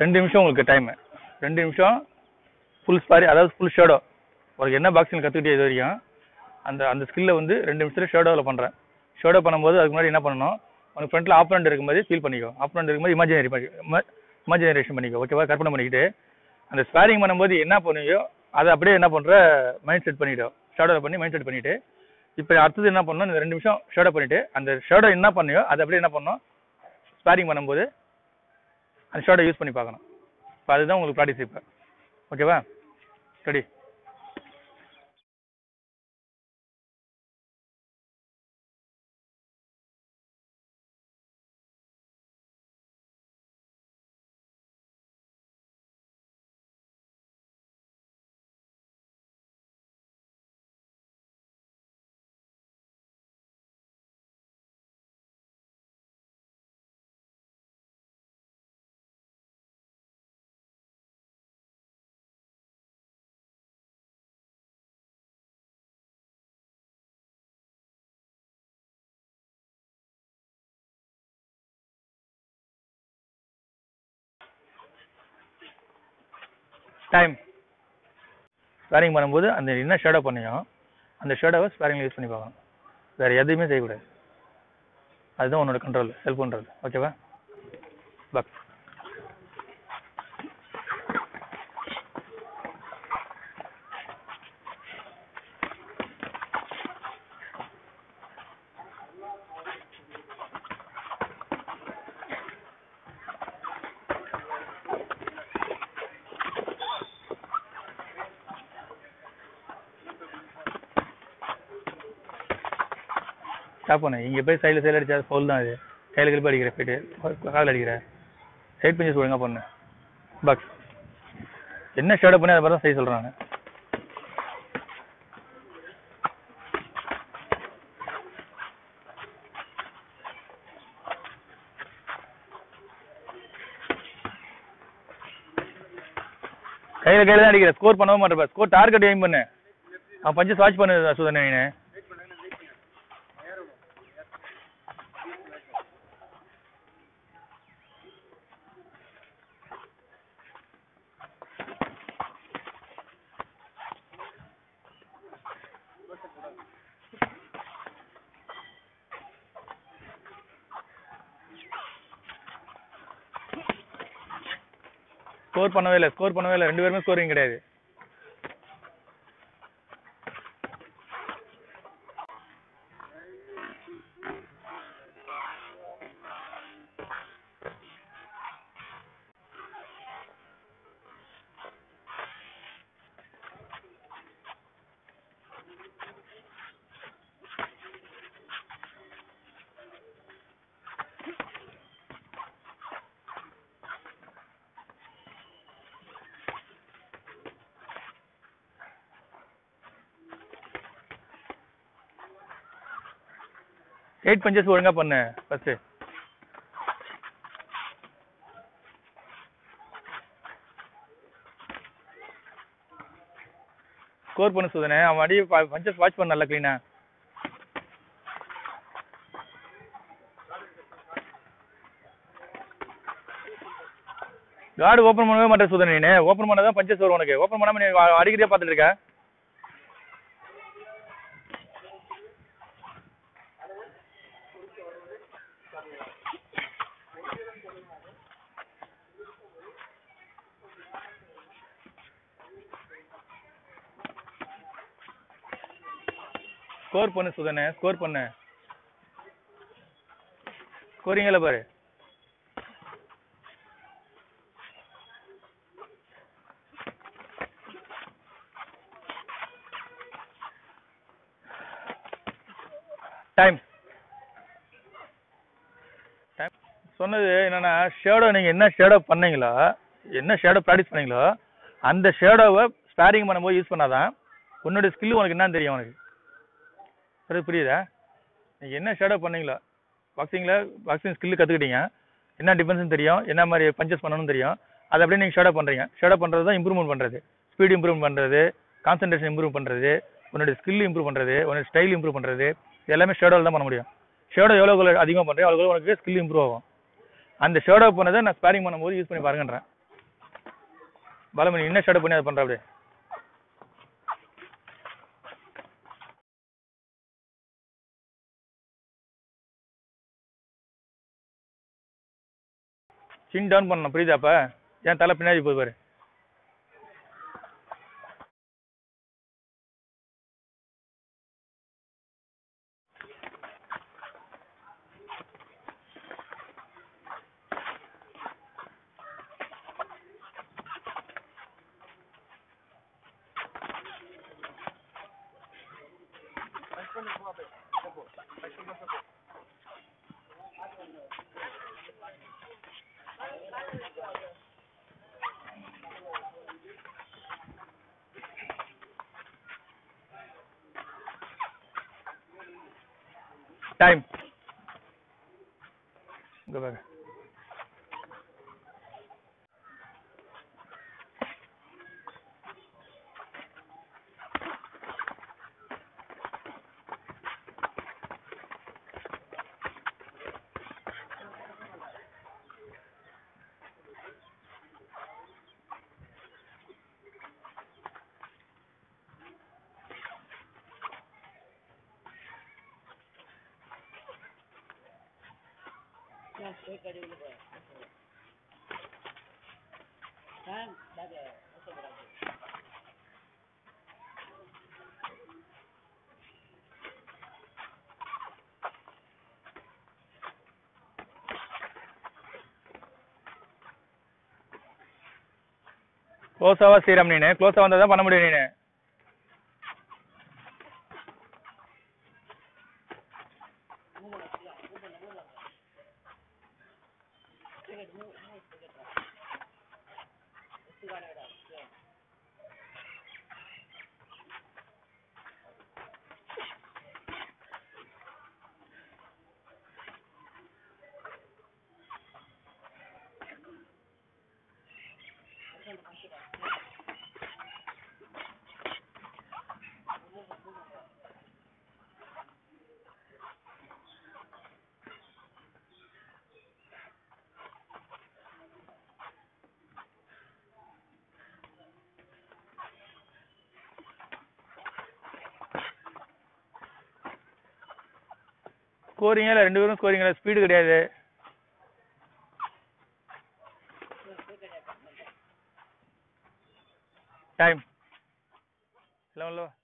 ரெண்டு நிமிஷம் உங்களுக்கு டைமு ரெண்டு நிமிஷம் ஃபுல் ஸ்பாரி அதாவது ஃபுல் ஷேடோ உனக்கு என்ன பாக்ஸிங் கற்றுக்கிட்டே இது வரைக்கும் அந்த அந்த ஸ்கில்லை வந்து ரெண்டு நிமிஷத்துல ஷேடோவில் பண்ணுறேன் ஷேடோ பண்ணும்போது அதுக்கு முன்னாடி என்ன பண்ணணும் உனக்கு ஃப்ரண்ட்டில் ஆப்பனண்ட் இருக்கும்போது ஃபீல் பண்ணிக்கோ ஆப்பனண்ட் இருக்கும்போது இமேஜினரி இமேஜினரேஷன் பண்ணிக்கோ ஓகேவா கற்பனை பண்ணிக்கிட்டு அந்த ஸ்பேரிங் பண்ணும்போது என்ன பண்ணுவியோ அதை அப்படியே என்ன பண்ணுற மைண்ட் செட் பண்ணிட்டோ ஷேடோவில் பண்ணி மைண்ட் செட் பண்ணிவிட்டு இப்போ அடுத்தது என்ன பண்ணணும் இந்த ரெண்டு நிமிஷம் ஷேடோ பண்ணிவிட்டு அந்த ஷேடோ என்ன பண்ணியோ அதை அப்படியே என்ன பண்ணணும் ஸ்பேரிங் பண்ணும்போது அந்த ஷேடோ யூஸ் பண்ணி பார்க்கணும் இப்போ அதுதான் உங்களுக்கு ப்ராக்டிஸ் இப்போ ஓகேவா ரெடி டைம் ஸ்பேரிங் பண்ணும்போது அந்த என்ன ஷேடோ பண்ணியோ அந்த ஷேடோவை ஸ்பேரிங்கில் யூஸ் பண்ணி பார்க்கணும் வேறு எதுவுமே செய்யக்கூடாது அதுதான் உன்னோட கண்ட்ரோல் செல்ஃப் கண்ட்ரோல் ஓகேவா பாக்ஸ் ஸ்டாப் பண்ணு இங்கே போய் சைடில் சைடில் அடிச்சா ஃபவுல் தான் அது கையில் கிளிப்பு அடிக்கிற போயிட்டு கால் அடிக்கிற சைட் பஞ்சஸ் ஒழுங்கா பண்ணு பாக்ஸ் என்ன ஷேடோ பண்ணி அதை மாதிரி தான் செய்ய சொல்கிறாங்க கையில் கையில் தான் அடிக்கிற ஸ்கோர் பண்ணவும் மாட்டேப்பா ஸ்கோர் டார்கெட் எய்ம் பண்ணு அவன் பஞ்சஸ் வாட்ச் பண்ணு சுதன் நீ ஸ்கோர் பண்ணவே இல்லை ஸ்கோர் பண்ணவே இல்லை ரெண்டு பேருமே ஸ்கோரிங் கிடையாது எயிட் பஞ்சஸ் ஒழுங்கா பண்ணு ஃபர்ஸ்ட் ஸ்கோர் பண்ணு சுதனே அவன் அடி பஞ்சஸ் வாட்ச் பண்ண நல்லா க்ளீனா கார்டு ஓப்பன் பண்ணவே மாட்டேன் சுதன் நீ ஓப்பன் பண்ணாதான் பஞ்சஸ் வரும் உனக்கு ஓப்பன் பண்ணாம நீ அ- அடிக்கடியா பார்த்துட்டு இருக்க ஸ்கோர் பண்ணு சுதனே ஸ்கோர் பண்ணு ஸ்கோரிங்ல பாரு டைம் டைம் சொன்னது என்னன்னா ஷேடோ நீங்க என்ன ஷேடோ பண்ணீங்களோ என்ன ஷேடோ ப்ராக்டிஸ் பண்ணீங்களோ அந்த ஷேடோவை ஸ்பேரிங் பண்ணும்போது யூஸ் பண்ணாதான் உன்னோட ஸ்கில் உனக்கு என்னன்னு தெரியும் உனக்கு சரி புரியுதா நீங்க என்ன ஷேடோ பண்ணீங்களோ பாக்ஸிங்கில் பாக்ஸிங் ஸ்கில் கற்றுக்கிட்டீங்க என்ன டிஃபென்ஸ்னு தெரியும் என்ன மாதிரி பஞ்சஸ் பண்ணணும்னு தெரியும் அதை அப்படியே நீங்கள் ஷேடோ பண்ணுறீங்க ஷேடோ பண்ணுறது தான் இம்ப்ரூவ்மெண்ட் பண்ணுறது ஸ்பீட் இம்ப்ரூவ் பண்ணுறது கான்சன்ட்ரேஷன் இம்ப்ரூவ் பண்ணுறது உன்னோட ஸ்கில் இம்ப்ரூவ் பண்ணுறது உன்னோட ஸ்டைல் இம்ப்ரூவ் பண்ணுறது இது எல்லாமே ஷேடோவில் தான் பண்ண முடியும் ஷேடோ எவ்வளோ அதிகமாக பண்ணுறேன் அவ்வளோ உனக்கு ஸ்கில் இம்ப்ரூவ் ஆகும் அந்த ஷேடோ பண்ணதை நான் ஸ்பேரிங் பண்ணும்போது யூஸ் பண்ணி பாருங்கன்றேன் பாலமணி என்ன ஷேடோ பண்ணி அதை பண்ணுற அப்படியே சின் டவுன் பண்ணணும் புரியுதா அப்ப என் தலை பின்னாடி போய் பாரு டைம் இங்க பாரு க்ளோஸாவா ஸ்ரீராம் நீனு க்ளோஸா வந்தா தான் பண்ண முடியும் நீனு ஸ்கோரிங்கா இல்லை ரெண்டு பேரும் ஸ்கோரிங்களா ஸ்பீடு கிடையாது டைம் லெவன் லெவன்